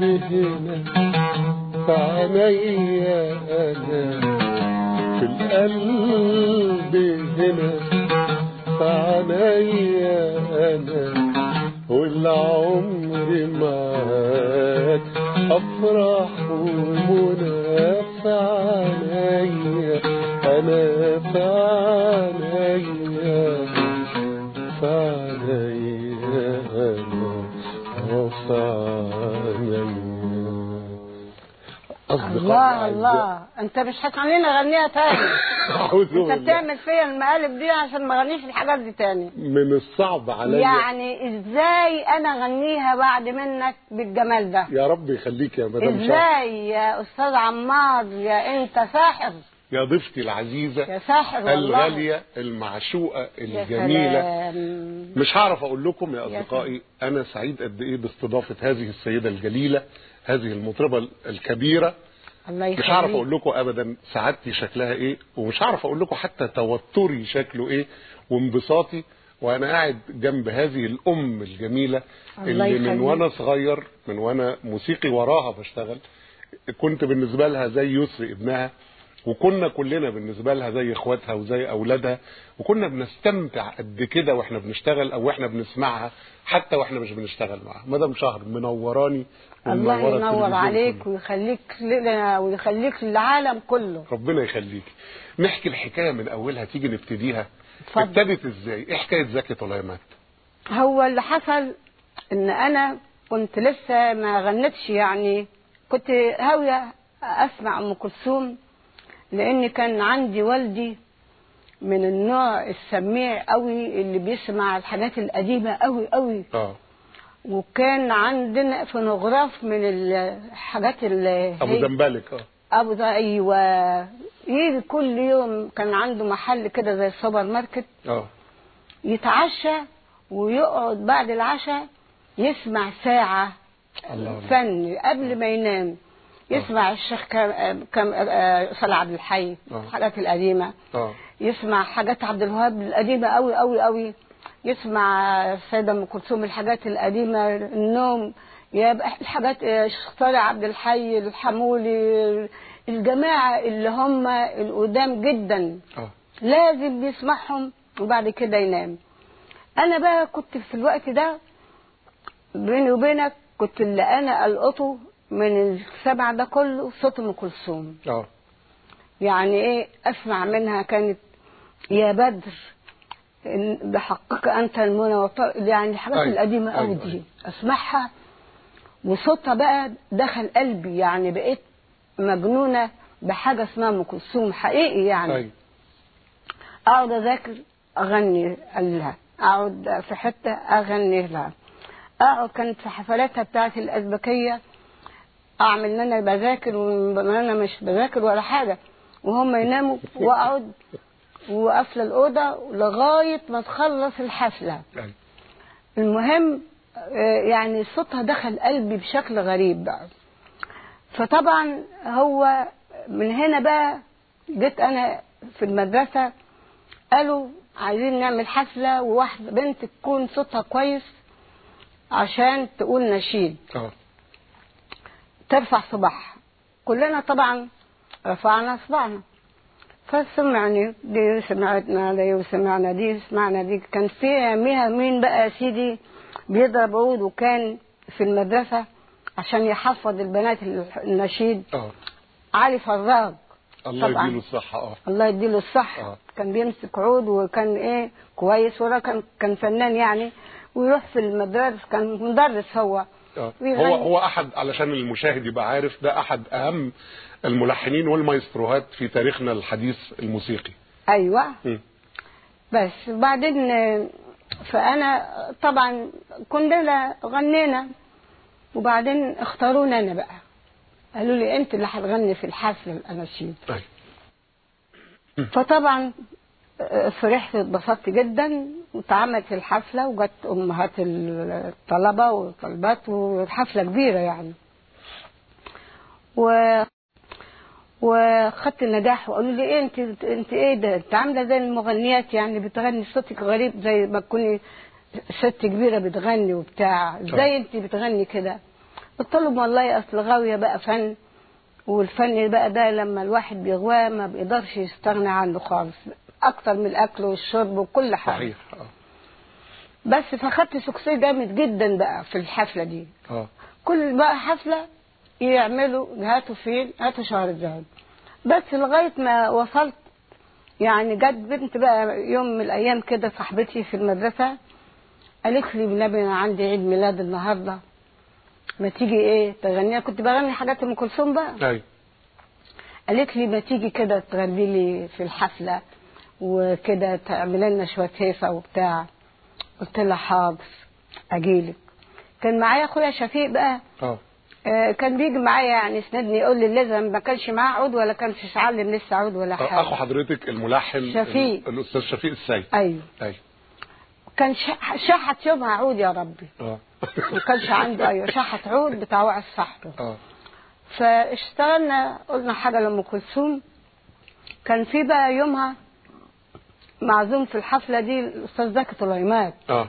هنا في عينيا انا في القلب هنا في عينيا انا والعمر معاك افرح ومنى في عينيا انا في عينيا في عينيا انا في عينيا الله الله انت مش هتخليني اغنيها تاني أعوذ انت بالله. بتعمل فيا المقالب دي عشان ما اغنيش الحاجات دي تاني من الصعب عليا يعني ازاي انا اغنيها بعد منك بالجمال ده يا رب يخليك يا مدام شهد ازاي يا استاذ عمار يا انت ساحر يا ضيفتي العزيزة يا ساحر والله الغالية المعشوقة يا الجميلة سلام. مش هعرف اقول لكم يا يا اصدقائي انا سعيد قد ايه باستضافة هذه السيدة الجليلة هذه المطربة الكبيرة الله مش هعرف يخليك اقول لكم ابدا سعادتي شكلها ايه ومش هعرف اقول لكم حتى توتري شكله ايه وانبساطي وانا قاعد جنب هذه الام الجميله الله اللي من يخليك. وانا صغير من وانا موسيقي وراها بشتغل كنت بالنسبه لها زي يسري ابنها وكنا كلنا بالنسبه لها زي اخواتها وزي اولادها وكنا بنستمتع قد كده واحنا بنشتغل او واحنا بنسمعها حتى واحنا مش بنشتغل معاها مدام شهر منوراني الله ومنورة ينور التلفزيون عليك كله. ويخليك لنا ويخليك للعالم كله ربنا يخليك نحكي الحكايه من اولها تيجي نبتديها اتفضل. ابتدت ازاي ايه حكايه زكي طليمات هو اللي حصل ان انا كنت لسه ما غنتش يعني كنت هاويه اسمع ام كلثوم لان كان عندي والدي من النوع السميع قوي اللي بيسمع الحاجات القديمه قوي قوي اه وكان عندنا فونوغراف من الحاجات اللي ابو هي- دنبالك اه ابو ده ايوه يجي كل يوم كان عنده محل كده زي السوبر ماركت اه يتعشى ويقعد بعد العشاء يسمع ساعة الله. فن قبل ما ينام يسمع الشيخ كم كم آه، صلاح عبد الحي آه. الحاجات القديمة اه يسمع حاجات عبد الوهاب القديمة قوي قوي قوي يسمع السيدة أم كلثوم الحاجات القديمة النوم يبقى الحاجات آه، الشيخ طارق عبد الحي الحمولي الجماعة اللي هم القدام جدا اه لازم يسمعهم وبعد كده ينام انا بقى كنت في الوقت ده بيني وبينك كنت اللي انا القطه من السبع ده كله صوت ام كلثوم اه يعني ايه اسمع منها كانت يا بدر إن بحقك انت المنى والطر يعني الحاجات أيوة، القديمه قوي أيوة، دي أيوة. اسمعها وصوتها بقى دخل قلبي يعني بقيت مجنونه بحاجه اسمها ام كلثوم حقيقي يعني ايوه اقعد اذاكر اغني لها اقعد في حته اغني لها اقعد كانت في حفلاتها بتاعت الازبكيه اعمل ان انا بذاكر وانا مش بذاكر ولا حاجه وهم يناموا واقعد وقافله الاوضه لغايه ما تخلص الحفله أيوة. المهم آه، يعني صوتها دخل قلبي بشكل غريب بقى فطبعا هو من هنا بقى جيت انا في المدرسه قالوا عايزين نعمل حفله وواحده بنت تكون صوتها كويس عشان تقول نشيد اه ترفع صباعها كلنا طبعا رفعنا صباعنا فسمعني دي سمعتنا دي وسمعنا دي سمعنا دي كان في اياميها مين بقى يا سيدي بيضرب عود وكان في المدرسة عشان يحفظ البنات النشيد اه علي فراج الله طبعاً. يديله الصحه اه الله يديله الصح آه. كان بيمسك عود وكان ايه كويس ولا كان كان فنان يعني ويروح في المدارس كان مدرس هو آه. ويغني. هو هو احد علشان المشاهد يبقى عارف ده احد اهم الملحنين والمايستروهات في تاريخنا الحديث الموسيقي ايوه م. بس وبعدين آه، فانا طبعا كلنا غنينا وبعدين اختارونا انا بقى قالوا لي انت اللي هتغني في الحفله الاناشيد أيوة. فطبعا آه، فرحت اتبسطت جدا واتعملت الحفله وجت امهات الطلبه والطلبات وحفله كبيره يعني و وخدت النجاح وقالوا لي ايه انت انت ايه ده انت عامله زي المغنيات يعني بتغني صوتك غريب زي ما تكوني ست كبيره بتغني وبتاع ازاي انت بتغني كده قلت لهم والله اصل غاويه بقى فن والفن بقى ده لما الواحد بيغواه ما بيقدرش يستغنى عنه خالص اكتر من الاكل والشرب وكل حاجه صحيح اه بس فخدت سكسي جامد جدا بقى في الحفله دي اه كل بقى حفله يعملوا هاتوا فين هاتوا شهر الذهب بس لغايه ما وصلت يعني جت بنت بقى يوم من الايام كده صاحبتي في المدرسه قالت لي بالنبي انا عندي عيد ميلاد النهارده ما تيجي ايه تغنيها كنت بغني حاجات ام كلثوم بقى ايوه قالت لي ما تيجي كده تغني لي في الحفله وكده تعمل لنا شويه هيصه وبتاع قلت لها حاضر اجيلك كان معايا اخويا شفيق بقى اه آه، كان بيجي معايا يعني يسندني يقول لي لازم ما كانش معاه عود ولا كان فيش علم لسه عود ولا آه، حاجه اخو حضرتك الملحن شفيق. ال- الاستاذ شفيق السيد ايوه ايوه كان ش- شحت يومها عود يا ربي اه ما كانش عنده ايوه شحت عود بتاع وعي صاحبه اه فاشتغلنا قلنا حاجه لام كلثوم كان في بقى يومها معزوم في الحفله دي الاستاذ زكي طليمات اه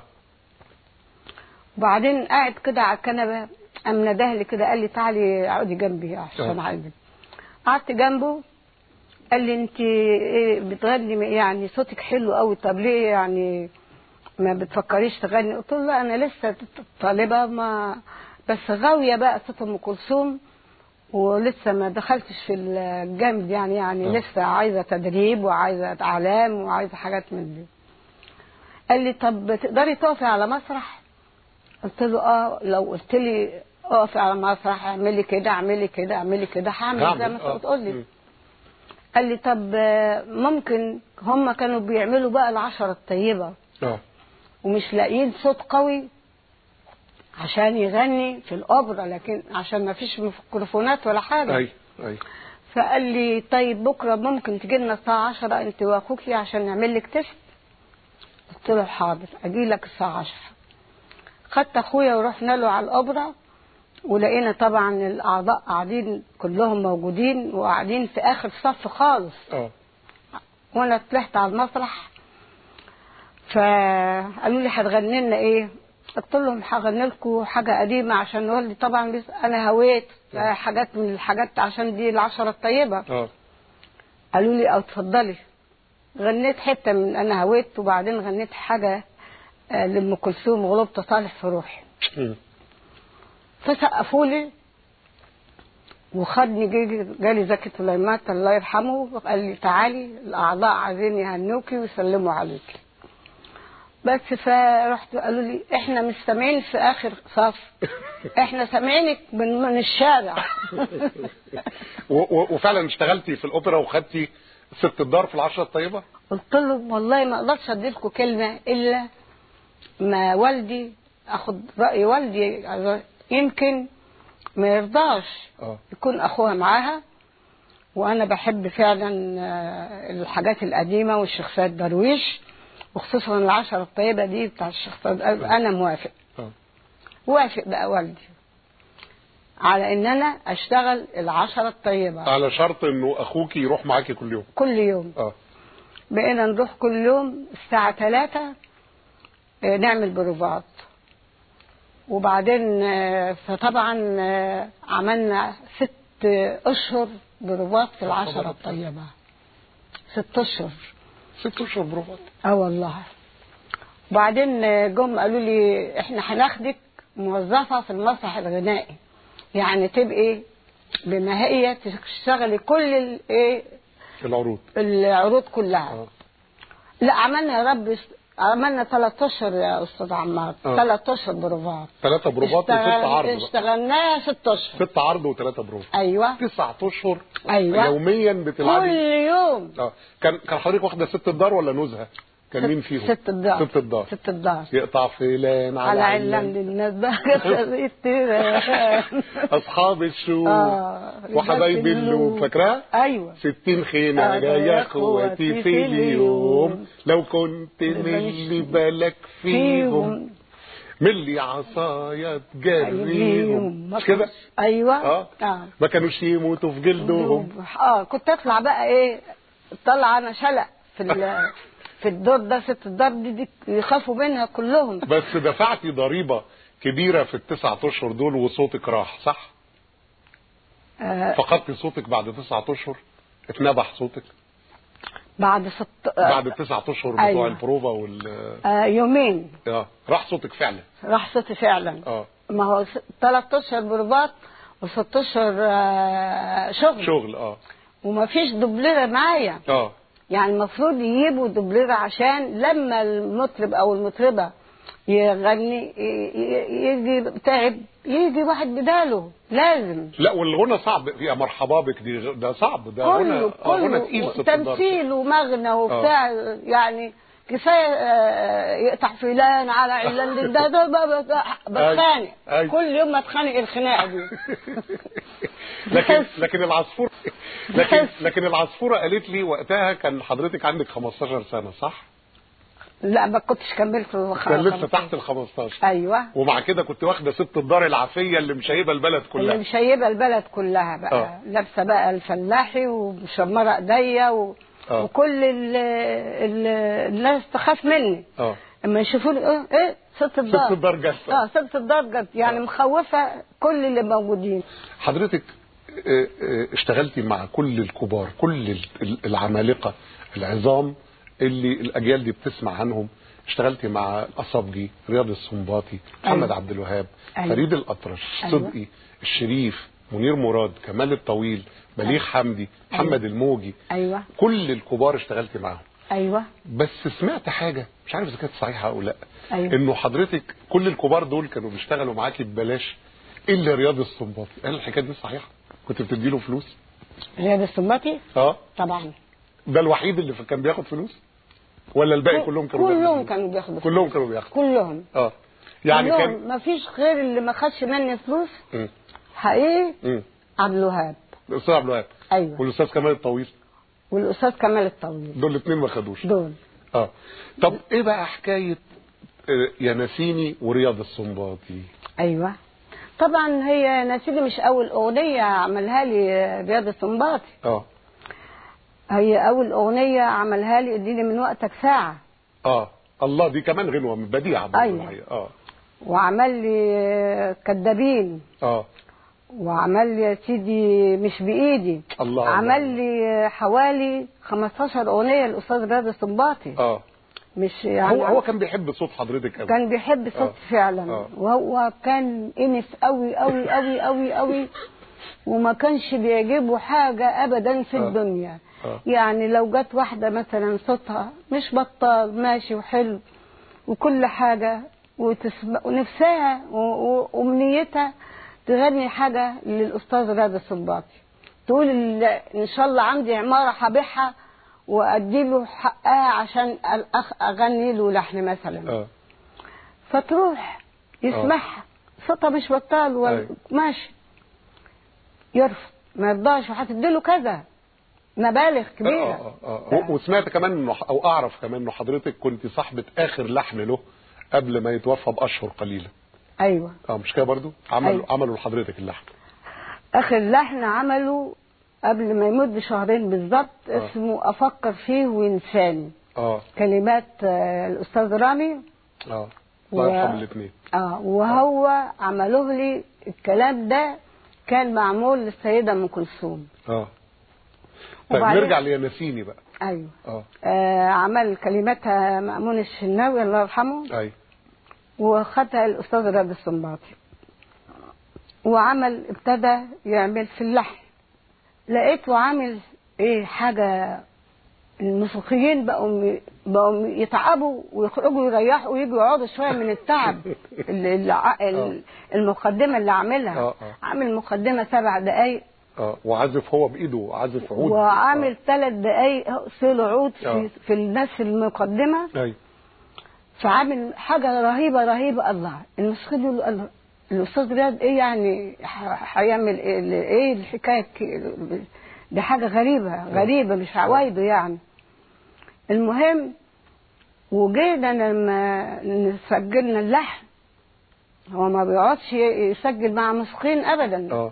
وبعدين قاعد كده على الكنبه قام ندهلي كده قال لي تعالي اقعدي جنبي عشان آه. عايزك قعدت جنبه قال لي انت ايه بتغني يعني صوتك حلو قوي طب ليه يعني ما بتفكريش تغني قلت له لا انا لسه طالبه ما بس غاويه بقى صوت ام كلثوم ولسه ما دخلتش في الجامد يعني يعني آه. لسه عايزه تدريب وعايزه اعلام وعايزه حاجات من دي قال لي طب تقدري تقفي على مسرح قلت له اه لو قلت لي اقفي على مسرح اعملي كده اعملي كده اعملي كده هعمل زي ما هعمل، انت آه. بتقول لي مم. قال لي طب آه، ممكن هم كانوا بيعملوا بقى العشرة الطيبة اه ومش لاقيين صوت قوي عشان يغني في الأوبرا لكن عشان ما فيش ميكروفونات ولا حاجة ايوه ايوه فقال لي طيب بكرة ممكن تجي لنا الساعة 10 أنت وأخوكي عشان نعمل لك تيست قلت له حاضر أجي لك الساعة 10 خدت أخويا ورحنا له على الأوبرا ولقينا طبعا الأعضاء قاعدين كلهم موجودين وقاعدين في آخر صف خالص اه وانا طلعت على المسرح فقالوا لي هتغني لنا ايه قلت لهم هغني لكم حاجه قديمه عشان والدي طبعا بيس- انا هويت آه، حاجات من الحاجات عشان دي العشره الطيبه اه قالوا لي اه اتفضلي غنيت حته من انا هويت وبعدين غنيت حاجه آه، لام كلثوم غلبت طالع في روحي مم. فسقفوا لي وخدني جي- جالي زكي سليمات الله يرحمه وقال لي تعالي الاعضاء عايزين يهنوكي ويسلموا عليكي بس فرحت قالوا لي احنا مش سامعين في اخر صف احنا سامعينك من, من الشارع و- و- وفعلا اشتغلتي في الاوبرا وخدتي ست الدار في العشرة الطيبة قلت لهم والله ما اقدرش اديلكم كلمه الا ما والدي اخد راي والدي يمكن ما يرضاش اه يكون اخوها معاها وانا بحب فعلا آه، الحاجات القديمه والشخصيات درويش وخصوصا العشرة الطيبة دي بتاع الشيخ طيب أنا موافق اه وافق بقى والدي على إن أنا أشتغل العشرة الطيبة على شرط انه اخوك يروح معاكي كل يوم كل يوم اه بقينا نروح كل يوم الساعة ثلاثة نعمل بروفات وبعدين آه، فطبعا آه، عملنا ست أشهر بروفات في العشرة الطيبة ست أشهر ست اشهر بروفات اه والله وبعدين آه، جم قالوا لي احنا هناخدك موظفة في المسرح الغنائي يعني تبقي بما هي تشتغلي كل الايه العروض العروض كلها اه لا عملنا يا رب عملنا ثلاث اشهر يا استاذ عمار آه. ثلاث اشهر بروفات ثلاثة بروفات وست اشتغل- عرض بقى. اشتغلناها ست اشهر ست عرض وثلاثة بروفات ايوه تسعة اشهر أيوة. يوميا كل بتلعبي يوم اه كان كان حضرتك واخده ست الدار ولا نزهه؟ كان مين فيهم؟ ست الدار ست الدار ست الدار يقطع فلان على على علم علم للناس بقى اصحاب الشوق آه. وحبايب اللوب فاكراها؟ ايوه ستين خيمة آه، يا اخواتي في اليوم لو كنت ملي بالك فيهم ملي عصايا تجريهم مش كده؟ ايوه اه اه ما كانوش يموتوا في جلدهم اه كنت اطلع بقى ايه طلع انا شلق في ال- في الدور ده ست الدار دي, دي يخافوا منها كلهم بس دفعتي ضريبة كبيره في التسعة اشهر دول وصوتك راح صح آه فقدت صوتك بعد تسعة اشهر اتنبح صوتك بعد ست بعد التسعة اشهر بتوع أيوة. البروفا وال آه يومين اه راح صوتك فعلا راح صوتي فعلا اه ما هو س- تلات اشهر برباط وست اشهر آه شغل شغل اه وما فيش دوبليره معايا اه يعني المفروض يجيبوا دوبليره عشان لما المطرب او المطربه يغني ي- ي- يجي تعب يجي واحد بداله لازم لا والغنى صعب يا مرحبا بك دي ده صعب ده غنى كله آه، غنى كله تقيل ست الدار. تمثيل ومغنى وبتاع يعني كفايه آه، يقطع فلان على علان ده ده ده- ده- ده- بتخانق أيوة. كل يوم اتخانق الخناقه دي لكن بس. لكن العصفور لكن بس. لكن العصفوره قالت لي وقتها كان حضرتك عندك 15 سنه صح؟ لا ما كنتش كملت كان لسه تحت ال 15 ايوه ومع كده كنت واخده ست الدار العافيه اللي مشيبه البلد اللي كلها مشيبه البلد كلها بقى آه. لابسه بقى الفلاحي ومشمره ايديا و... آه. وكل ال... ال... الناس تخاف مني اه اما يشوفوني ايه ايه ست الدار ست الدار جت اه ست الدار جت يعني آه. مخوفه كل اللي موجودين حضرتك آه، آه، اشتغلتي مع كل الكبار كل ال- ال- العمالقه العظام اللي الاجيال دي بتسمع عنهم اشتغلتي مع الاصابجي رياض السنباطي محمد أيوة. عبد الوهاب أيوة. فريد الاطرش أيوة. صدقي الشريف منير مراد كمال الطويل بليغ حمدي محمد الموجي ايوه كل الكبار اشتغلتي معاهم ايوه بس سمعت حاجه مش عارف اذا كانت صحيحه او لا أيوة. انه حضرتك كل الكبار دول كانوا بيشتغلوا معاكي ببلاش الا رياض السنباطي هل الحكايه دي صحيحه كنت بتدي له فلوس رياض السنباطي اه طبعا ده الوحيد اللي كان بياخد فلوس ولا الباقي كلهم كانوا بياخدوا كلهم فلوس؟ كانوا بياخدوا كلهم كانوا بياخدوا كلهم اه يعني كلهم كان ما فيش غير اللي ما خدش مني فلوس مم. حقيقي مم. عبد الوهاب الاستاذ عبد الوهاب ايوه والاستاذ كمال الطويل والاستاذ كمال الطويل دول الاثنين ما خدوش دول اه طب ايه بقى حكايه آه، يا نسيني ورياض السنباطي ايوه طبعا هي نسيلي مش اول اغنيه عملها لي رياض السنباطي اه هي اول اغنيه عملها لي اديني من وقتك ساعه اه الله دي كمان غنوه بديعه برضه أيوة. الحقيقة. اه وعمل لي كدابين اه وعمل لي يا سيدي مش بايدي الله عمل الله. لي حوالي 15 اغنيه الاستاذ رياض السنباطي اه مش يعني هو هو كان بيحب صوت حضرتك قوي كان بيحب صوتي آه. فعلا آه. وهو كان انس قوي قوي قوي قوي قوي وما كانش بيعجبه حاجة أبدا في آه. الدنيا آه. يعني لو جت واحدة مثلا صوتها مش بطال ماشي وحلو وكل حاجة وتسم... ونفسها و... و... ومنيتها تغني حاجة للأستاذ رياض السنباطي تقول ال- إن شاء الله عندي عمارة هبيعها وأدي له حقها عشان الأخ أغني له لحن مثلا اه فتروح يسمعها صوتها مش بطال أيوة. ولا ماشي يرفض ما يرضاش وهتديله كذا مبالغ اه كبيره اه اه و- وسمعت كمان انه او اعرف كمان انه حضرتك كنت صاحبه اخر لحن له قبل ما يتوفى باشهر قليله ايوه اه مش كده برضو عملوا أيوة. عملوا لحضرتك اللحن اخر لحن عمله قبل ما يموت بشهرين بالظبط آه. اسمه افكر فيه وينساني اه كلمات آه، الاستاذ رامي اه و- الله يرحم الاثنين اه وهو عملوه لي الكلام ده كان معمول للسيده ام كلثوم اه طيب وبعدين- نرجع ليانسيني بقى ايوه اه آه عمل كلماتها مأمون الشناوي الله يرحمه اي وخدها الأستاذ رياض السنباطي وعمل ابتدى يعمل في اللحن لقيته عامل ايه حاجة الموسيقيين بقوا بقوا يتعبوا ويخرجوا يريحوا ويجوا يقعدوا شوية من التعب ال- الع- ال- المقدمة اللي عاملها آه، آه. عامل مقدمة سبع دقايق اه وعزف هو بايده عزف عود وعامل ثلاث دقايق سولو عود آه. في, في الناس المقدمة آه. اي فعامل حاجة رهيبة رهيبة الله الموسيقى دول الله الأستاذ رياض إيه يعني ح- هيعمل إيه ال- إيه الحكاية ك- دي حاجة غريبة غريبة مش عوايده يعني المهم وجينا لما سجلنا اللحن هو ما بيقعدش يسجل مع موسيقيين أبدا اه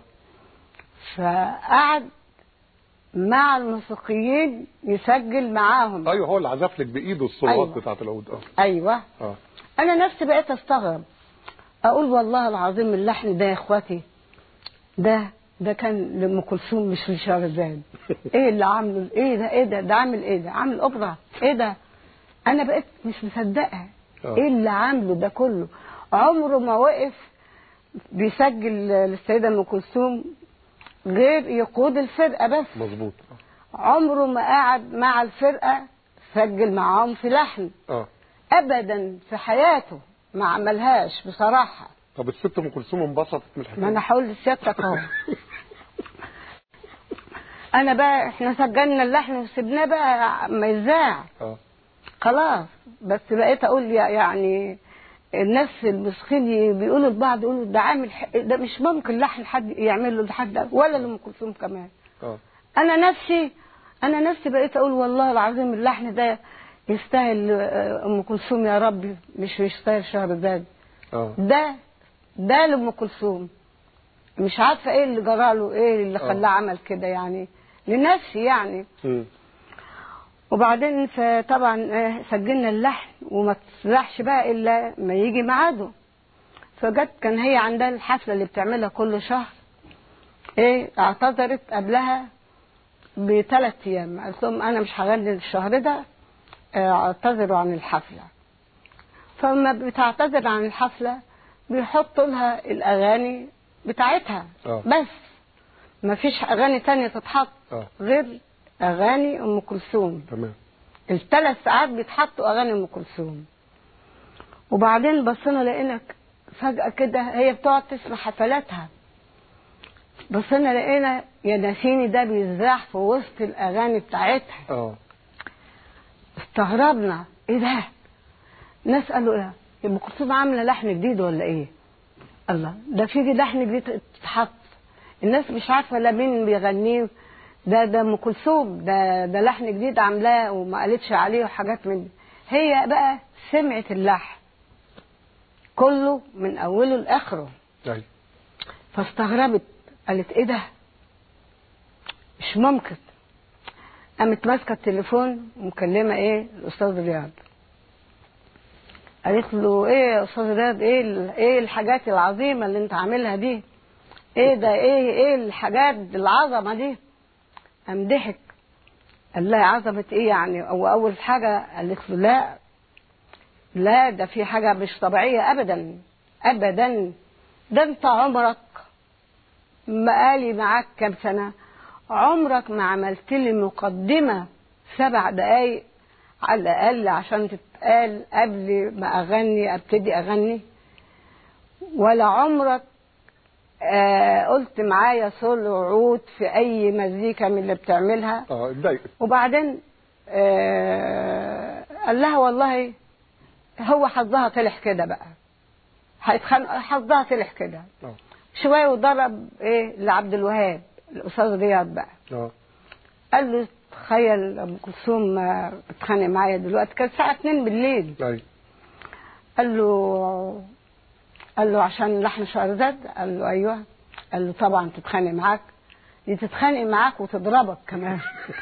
فقعد مع الموسيقيين يسجل معاهم ايوه هو اللي عزف لك بايده الصلوات أيوة. بتاعت العود اه أيوه اه انا نفسي بقيت استغرب اقول والله العظيم اللحن ده يا اخواتي ده ده كان لام كلثوم مش لشهرزاد ايه اللي عامله ايه ده ايه ده ده عامل ايه ده عامل اوبرا ايه ده انا بقيت مش مصدقه آه. ايه اللي عامله ده كله عمره ما وقف بيسجل للسيده ام كلثوم غير يقود الفرقه بس مظبوط عمره ما قعد مع الفرقه سجل معاهم في لحن اه ابدا في حياته ما عملهاش بصراحه طب الست ام كلثوم انبسطت من الحكايه ما انا هقول لسيادتك اهو انا بقى احنا سجلنا اللحن وسبناه بقى ما يذاع اه خلاص بس بقيت اقول يا- يعني الناس المسخين بيقولوا لبعض يقولوا ده عامل ح- ده مش ممكن لحن حد يعمل له لحد ولا لام كلثوم كمان اه انا نفسي انا نفسي بقيت اقول والله العظيم اللحن ده يستاهل آه، ام كلثوم يا ربي مش يستاهل شهرزاد اه ده ده لام كلثوم مش عارفه ايه اللي جراله ايه اللي آه. خلاه عمل كده يعني لنفسي يعني مم. وبعدين فطبعا آه، سجلنا اللحن وما تسرحش بقى الا ما يجي ميعاده فجت كان هي عندها الحفله اللي بتعملها كل شهر ايه اعتذرت قبلها بثلاث ايام قالت لهم انا مش هغني الشهر ده آه، اعتذروا عن الحفله فلما بتعتذر عن الحفله بيحطوا لها الاغاني بتاعتها آه. بس ما فيش اغاني تانية تتحط اه غير اغاني ام كلثوم تمام الثلاث ساعات بيتحطوا اغاني ام كلثوم وبعدين بصينا لقينا ك- فجاه كده هي بتقعد تسمع حفلاتها بصينا لقينا يا ناسيني ده بيذاع في وسط الاغاني بتاعتها اه استغربنا ايه ده ناس قالوا ايه ام كلثوم عامله لحن جديد ولا ايه الله ده في لحن جديد اتحط الناس مش عارفه لا مين بيغنيه ده ده ام كلثوم ده ده لحن جديد عاملاه وما قالتش عليه وحاجات من دي هي بقى سمعت اللحن كله من اوله لاخره ايوه فاستغربت قالت ايه ده مش ممكن قامت ماسكه التليفون ومكلمه ايه الاستاذ رياض قالت له ايه يا استاذ رياض ايه ال- ايه الحاجات العظيمه اللي انت عاملها دي ايه ده ايه ايه الحاجات العظمه دي قام ضحك قال لها عظمه ايه يعني هو اول حاجه قالت له لا لا ده في حاجه مش طبيعيه ابدا ابدا ده انت عمرك بقالي معاك كام سنة عمرك ما عملت لي مقدمة سبع دقايق على الأقل عشان تتقال قبل ما أغني أبتدي أغني ولا عمرك آه قلت معايا سولو عود في أي مزيكا من اللي بتعملها اه اتضايقت وبعدين آه قال لها والله هو حظها طلع كده بقى هيتخانق حظها طلع كده اه شويه وضرب ايه لعبد الوهاب الاستاذ رياض بقى اه قال له تخيل ام كلثوم آه، بتتخانق معايا دلوقتي كانت الساعه 2 بالليل ايوه قال له قال له عشان لحن شهرزاد قال له ايوه قال له طبعا تتخانق معاك دي تتخانق معاك وتضربك كمان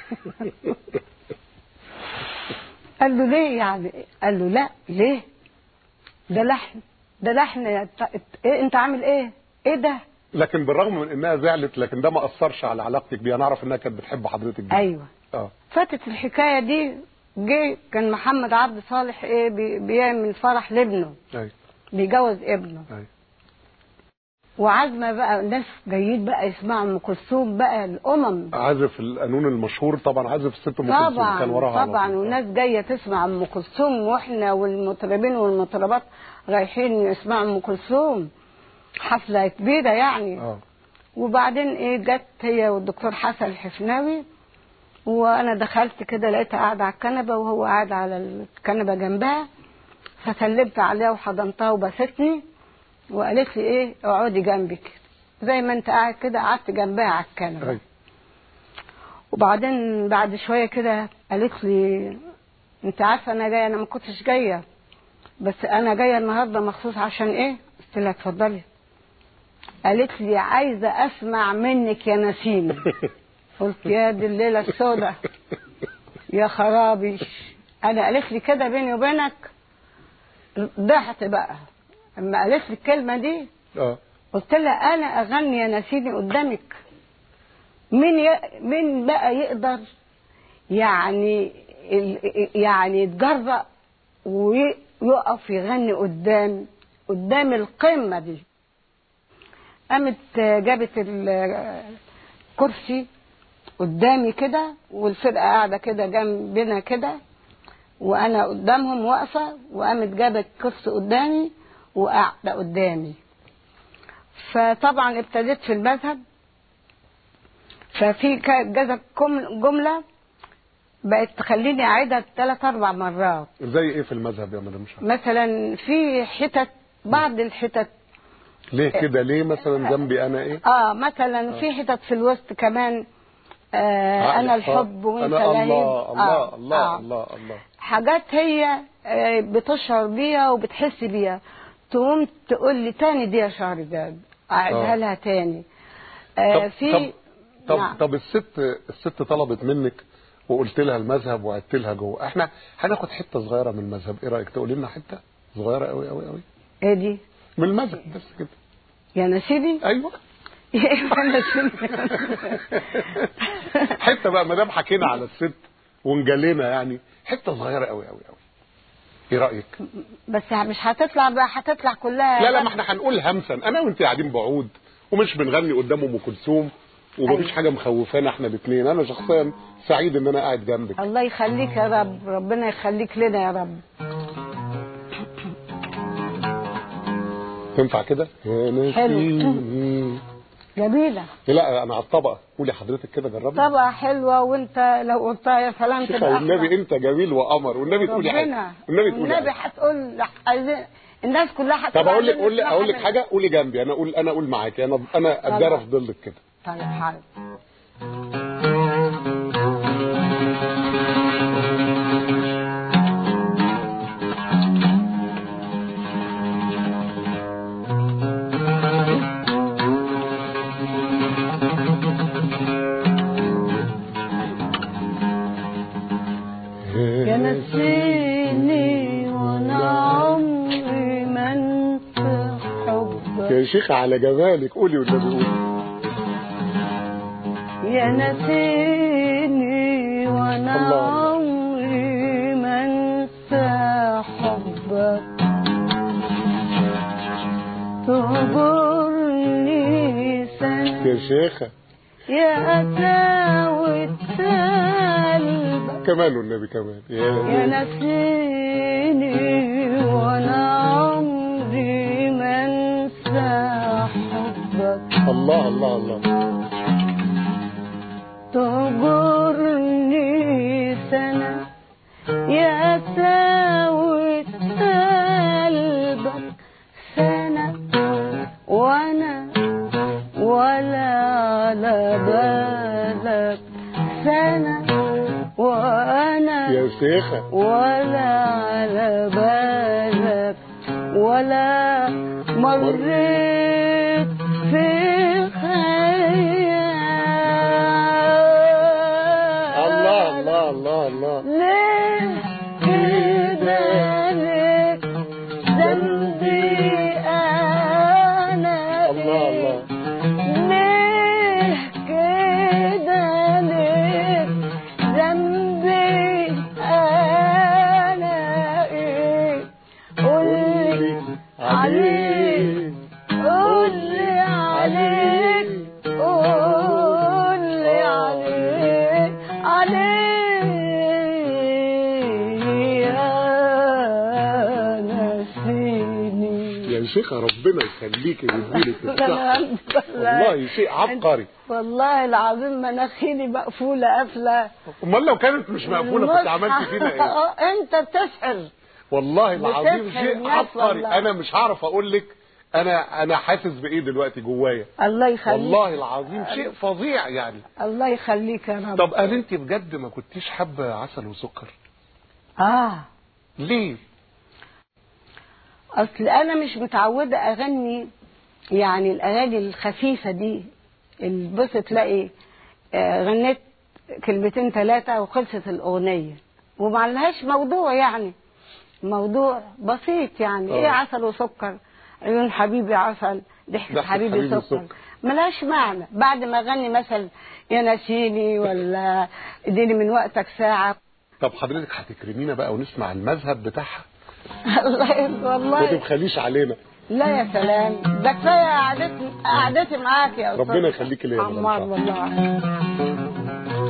قال له ليه يعني قال له لا ليه ده لحن ده لحن إيه انت عامل ايه ايه ده لكن بالرغم من انها زعلت لكن ده ما اثرش على علاقتك بيها انا اعرف انها كانت بتحب حضرتك جدا ايوه اه فاتت الحكايه دي جه كان محمد عبد صالح ايه بي- بيعمل فرح لابنه ايوه بيجوز ابنه ايوه وعزمه بقى الناس جايين بقى يسمعوا ام كلثوم بقى الامم عازف القانون المشهور طبعا عازف الست ام كلثوم كان طبعا وراها على طبعا طول. والناس جايه تسمع ام كلثوم واحنا والمطربين والمطربات رايحين يسمعوا ام كلثوم حفله كبيره يعني اه وبعدين ايه جت هي والدكتور حسن الحفناوي وانا دخلت كده لقيتها قاعده على الكنبه وهو قاعد على الكنبه جنبها فسلمت عليها وحضنتها وبستني وقالت لي ايه اقعدي جنبي كده زي ما انت قاعد كده قعدت جنبها على الكنبه ايوه وبعدين بعد شويه كده قالت لي انت عارفه انا جايه انا ما كنتش جايه بس انا جايه النهارده مخصوص عشان ايه قلت لها اتفضلي قالت لي عايزه اسمع منك يا نسيم قلت يا دي الليله السوداء يا خرابي انا قالت لي كده بيني وبينك ضحت بقى اما قالت لي الكلمه دي اه قلت لها انا اغني يا نسيني قدامك مين ي... مين بقى يقدر يعني ال... يعني يتجرأ ويقف يغني قدام قدام القمه دي قامت جابت الكرسي قدامي كده والفرقه قاعده كده جنبنا كده وانا قدامهم واقفه وقامت جابت كرسي قدامي وقاعده قدامي فطبعا ابتديت في المذهب ففي كانت جزء كم- جمله بقت تخليني اعيدها ثلاث اربع مرات زي ايه في المذهب يا مدام شعب مثلا في حتت بعض الحتت ليه كده ليه مثلا جنبي انا ايه اه مثلا في حتت في الوسط كمان آه عقل انا الحب. الحب وانت أنا لهيب الله الله آه الله آه. الله الله حاجات هي آه، بتشعر بيها وبتحس بيها تقوم تقول لي تاني دي يا شهرزاد اعيدها آه. لها تاني آه طب في طب طب, نعم. طب الست الست طلبت منك وقلت لها المذهب وعدت لها جوه احنا هناخد حته صغيره من المذهب ايه رايك تقولي لنا حته صغيره قوي قوي قوي ايه دي من المذهب بس كده يا نسيبي ايوه يا نسيبي حته بقى ما دام حكينا على الست وانجلينا يعني حته صغيره قوي قوي قوي ايه رايك بس مش هتطلع بقى هتطلع كلها لا لا ما احنا هنقول همسا انا وانت قاعدين بعود ومش بنغني قدام ام كلثوم ومفيش أيوة. حاجه مخوفانا احنا الاثنين انا شخصيا سعيد ان انا قاعد جنبك الله يخليك يا رب ربنا يخليك لنا يا رب تنفع كده حلو. جميلة لا انا على الطبقه قولي حضرتك كده جربي طبعا حلوة وانت لو قلتها يا سلام شيخة تبقى والنبي أحلى. انت جميل وقمر والنبي تقولي حاجه ربنا والنبي تقولي والنبي حاجه هتقول عايزين الناس كلها هتقول طب اقول لك عايزين اقول لك نسمعها اقول لك منك. حاجه قولي جنبي انا اقول انا اقول معاكي انا انا طبعا. اتجرى في ضلك كده طيب حاضر يا نسيني وانا عمري ما انسى حبك يا شيخة على جمالك قولي والنبي قولي يا نسيني وانا الله. عمري ما انسى حبك تهجرني سنة يا شيخة يا أتاوي قلبك كمان والنبي كمان يا يا نسيني وانا عمري ما انسى حبك الله الله الله تهجرني سنة يا ساوي قلبك سنة وانا ولا على بالك سنة وانا يا شيخة ولا على بالك ولا مريت في خيال الله الله الله الله ليه كده ليه ذنبي انا الله الله ليه كده ليه ذنبي انا ايه قولي عليك قولي عليك قولي عليك عليك يا نسيني يا شيخة ربنا يخليكي ويديلك الصحة والله شيء عبقري والله العظيم مناخيري مقفولة قافلة امال لو كانت مش مقفولة كنت عملت فينا ايه آه، انت بتسحر والله العظيم بتسحر شيء الناس عبقري والله. انا مش هعرف اقول لك انا انا حاسس بايه دلوقتي جوايا الله يخليك والله العظيم شيء فظيع يعني الله يخليك يا رب طب قال انت بجد ما كنتيش حابه عسل وسكر اه ليه اصل انا مش متعوده اغني يعني الاغاني الخفيفه دي اللي بص تلاقي آه، غنيت كلمتين ثلاثه وخلصت الاغنيه وما لهاش موضوع يعني موضوع بسيط يعني آه. ايه عسل وسكر عيون حبيبي عسل ضحكة ضحكة حبيبي حبيبي سكر سكر. ملاش معنى بعد ما اغني مثلا يا نسيني ولا اديني من وقتك ساعة طب حضرتك هتكرمينا بقى ونسمع المذهب بتاعها الله ما والله تبخليش علينا لا يا سلام ده كفايه قعدتي قعدتي معاك يا استاذ ربنا يخليكي ليا يا مدام عمار شهر. والله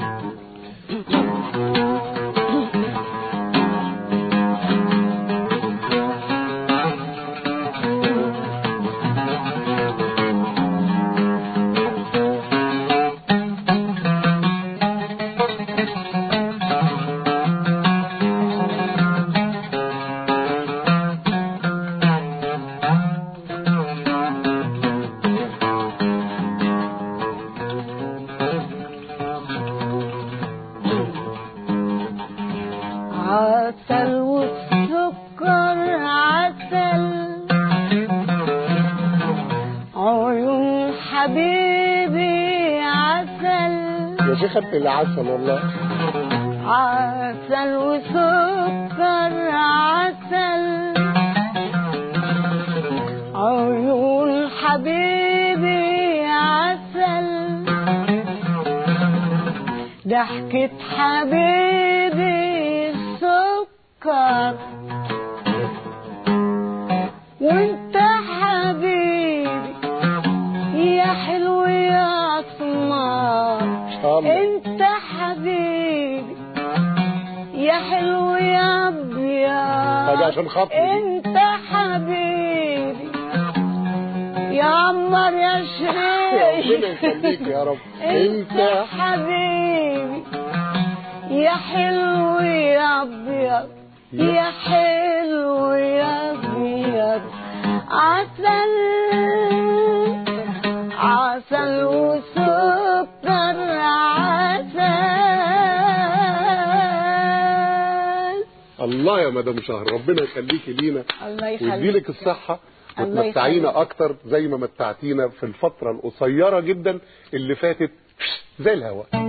عسل والسكر عسل عيون حبيبي عسل يا شيخة انت اللي عسل والله عسل وسكر عسل عيون حبيبي عسل ضحكة حبيبي سكر وانت حبيبي يا حلو يا اسمر الله. انت حبيبي يا حلو يا ابيض هذا عشان خاطري دي. انت حبيبي يا عمر يا ربنا شريك يخليك يا رب انت انت حبيبي يا حلو يا ابيض يا حلو يا ابيض عسل عسل وسكر عسل الله يا مدام شهر ربنا يخليكي لينا الله يخليك ويديلك الصحة الله وتمتعينا يخليك. أكتر زي ما متعتينا في الفترة القصيرة جدا اللي فاتت زي الهواء